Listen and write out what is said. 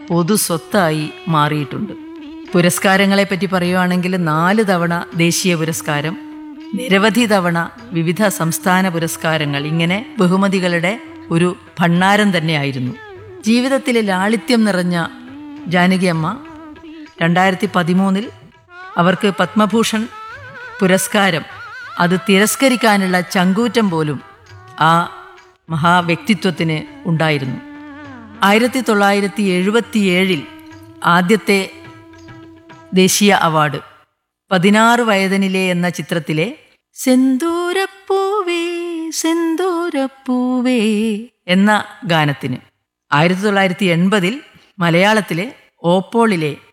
പൊതു സ്വത്തായി മാറിയിട്ടുണ്ട് പുരസ്കാരങ്ങളെപ്പറ്റി പറയുവാണെങ്കിൽ നാല് തവണ ദേശീയ പുരസ്കാരം നിരവധി തവണ വിവിധ സംസ്ഥാന പുരസ്കാരങ്ങൾ ഇങ്ങനെ ബഹുമതികളുടെ ഒരു ഭണ്ണാരം തന്നെയായിരുന്നു ജീവിതത്തിലെ ലാളിത്യം നിറഞ്ഞ ജാനകിയമ്മ രണ്ടായിരത്തി പതിമൂന്നിൽ അവർക്ക് പത്മഭൂഷൺ പുരസ്കാരം അത് തിരസ്കരിക്കാനുള്ള ചങ്കൂറ്റം പോലും ആ മഹാവ്യക്തിത്വത്തിന് ഉണ്ടായിരുന്നു ആയിരത്തി തൊള്ളായിരത്തി എഴുപത്തിയേഴിൽ ആദ്യത്തെ ദേശീയ അവാർഡ് പതിനാറ് വയതനിലെ എന്ന ചിത്രത്തിലെ സെന്തൂരപ്പൂവേ സെന്തൂരപ്പൂവേ എന്ന ഗാനത്തിന് ആയിരത്തി തൊള്ളായിരത്തി എൺപതിൽ മലയാളത്തിലെ ഓപ്പോളിലെ